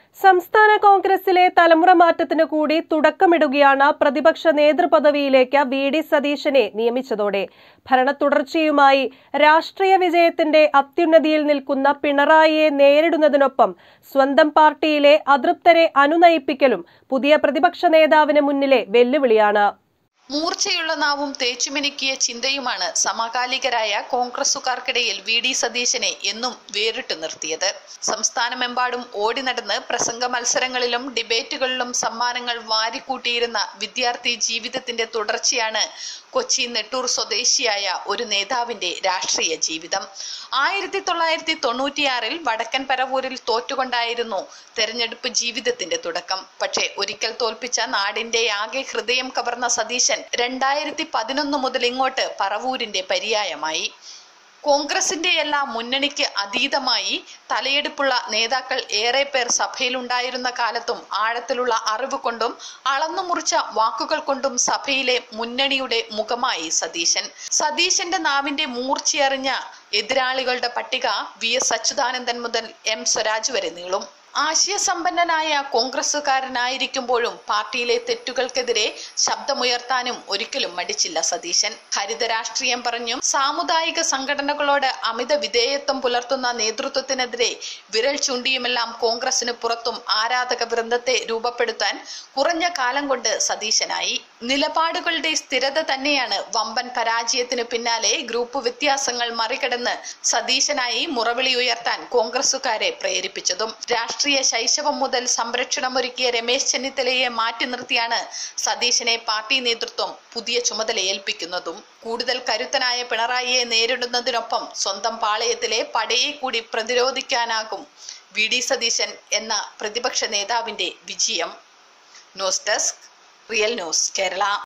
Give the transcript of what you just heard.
സംസ്ഥാന കോൺഗ്രസിലെ തലമുറ മാറ്റത്തിനു കൂടി തുടക്കമിടുകയാണ് പ്രതിപക്ഷ നേതൃപദവിയിലേക്ക് വി ഡി സതീശനെ നിയമിച്ചതോടെ ഭരണ തുടർച്ചയുമായി രാഷ്ട്രീയ വിജയത്തിന്റെ അത്യുന്നതിയിൽ നിൽക്കുന്ന പിണറായിയെ നേരിടുന്നതിനൊപ്പം സ്വന്തം പാർട്ടിയിലെ അതൃപ്തരെ അനുനയിപ്പിക്കലും പുതിയ പ്രതിപക്ഷ നേതാവിന് മുന്നിലെ വെല്ലുവിളിയാണ് മൂർച്ചയുള്ള നാവും തേച്ചുമിനുക്കിയ ചിന്തയുമാണ് സമകാലികരായ കോൺഗ്രസുകാർക്കിടയിൽ വി ഡി സതീശനെ എന്നും വേറിട്ടു നിർത്തിയത് സംസ്ഥാനമെമ്പാടും ഓടി നടന്ന് പ്രസംഗ മത്സരങ്ങളിലും ഡിബേറ്റുകളിലും സമ്മാനങ്ങൾ വാരിക്കൂട്ടിയിരുന്ന വിദ്യാർത്ഥി ജീവിതത്തിന്റെ തുടർച്ചയാണ് കൊച്ചി നെട്ടൂർ സ്വദേശിയായ ഒരു നേതാവിന്റെ രാഷ്ട്രീയ ജീവിതം ആയിരത്തി തൊള്ളായിരത്തി തൊണ്ണൂറ്റിയാറിൽ വടക്കൻ പരവൂരിൽ തോറ്റുകൊണ്ടായിരുന്നു തെരഞ്ഞെടുപ്പ് ജീവിതത്തിന്റെ തുടക്കം പക്ഷേ ഒരിക്കൽ തോൽപ്പിച്ച നാടിന്റെ ആകെ ഹൃദയം കവർന്ന സതീശൻ രണ്ടായിരത്തി പതിനൊന്ന് മുതൽ ഇങ്ങോട്ട് പറവൂരിന്റെ പര്യായമായി കോൺഗ്രസിന്റെ എല്ലാ മുന്നണിക്ക് അതീതമായി തലയെടുപ്പുള്ള നേതാക്കൾ ഏറെ പേർ സഭയിലുണ്ടായിരുന്ന കാലത്തും ആഴത്തിലുള്ള അറിവ് കൊണ്ടും അളന്നു മുറിച്ച വാക്കുകൾ കൊണ്ടും സഭയിലെ മുന്നണിയുടെ മുഖമായി സതീശൻ സതീശന്റെ നാവിന്റെ മൂർച്ചയറിഞ്ഞ എതിരാളികളുടെ പട്ടിക വി എസ് അച്യുതാനന്ദൻ മുതൽ എം സ്വരാജ് വരെ നീളും ആശയസമ്പന്നനായ കോൺഗ്രസുകാരനായിരിക്കുമ്പോഴും പാർട്ടിയിലെ തെറ്റുകൾക്കെതിരെ ശബ്ദമുയർത്താനും ഒരിക്കലും മടിച്ചില്ല സതീശൻ ഹരിത രാഷ്ട്രീയം പറഞ്ഞും സാമുദായിക സംഘടനകളോട് അമിത വിധേയത്വം പുലർത്തുന്ന നേതൃത്വത്തിനെതിരെ വിരൽ ചൂണ്ടിയുമെല്ലാം കോൺഗ്രസിന് പുറത്തും ആരാധക വൃന്ദത്തെ രൂപപ്പെടുത്താൻ കുറഞ്ഞ കാലം കൊണ്ട് സതീശനായി നിലപാടുകളുടെ സ്ഥിരത തന്നെയാണ് വമ്പൻ പരാജയത്തിനു പിന്നാലെ ഗ്രൂപ്പ് വ്യത്യാസങ്ങൾ മറികടന്ന് സതീശനായി മുറവിളി ഉയർത്താൻ കോൺഗ്രസുകാരെ പ്രേരിപ്പിച്ചതും രാഷ്ട്രീയ ശൈശവം മുതൽ സംരക്ഷണമൊരുക്കിയ രമേശ് ചെന്നിത്തലയെ മാറ്റി നിർത്തിയാണ് സതീശനെ പാർട്ടി നേതൃത്വം പുതിയ ചുമതല ഏൽപ്പിക്കുന്നതും കൂടുതൽ കരുത്തനായ പിണറായിയെ നേരിടുന്നതിനൊപ്പം സ്വന്തം പാളയത്തിലെ പടയെ കൂടി പ്രതിരോധിക്കാനാകും വി ഡി സതീശൻ എന്ന പ്രതിപക്ഷ നേതാവിന്റെ വിജയം news desk real news Kerala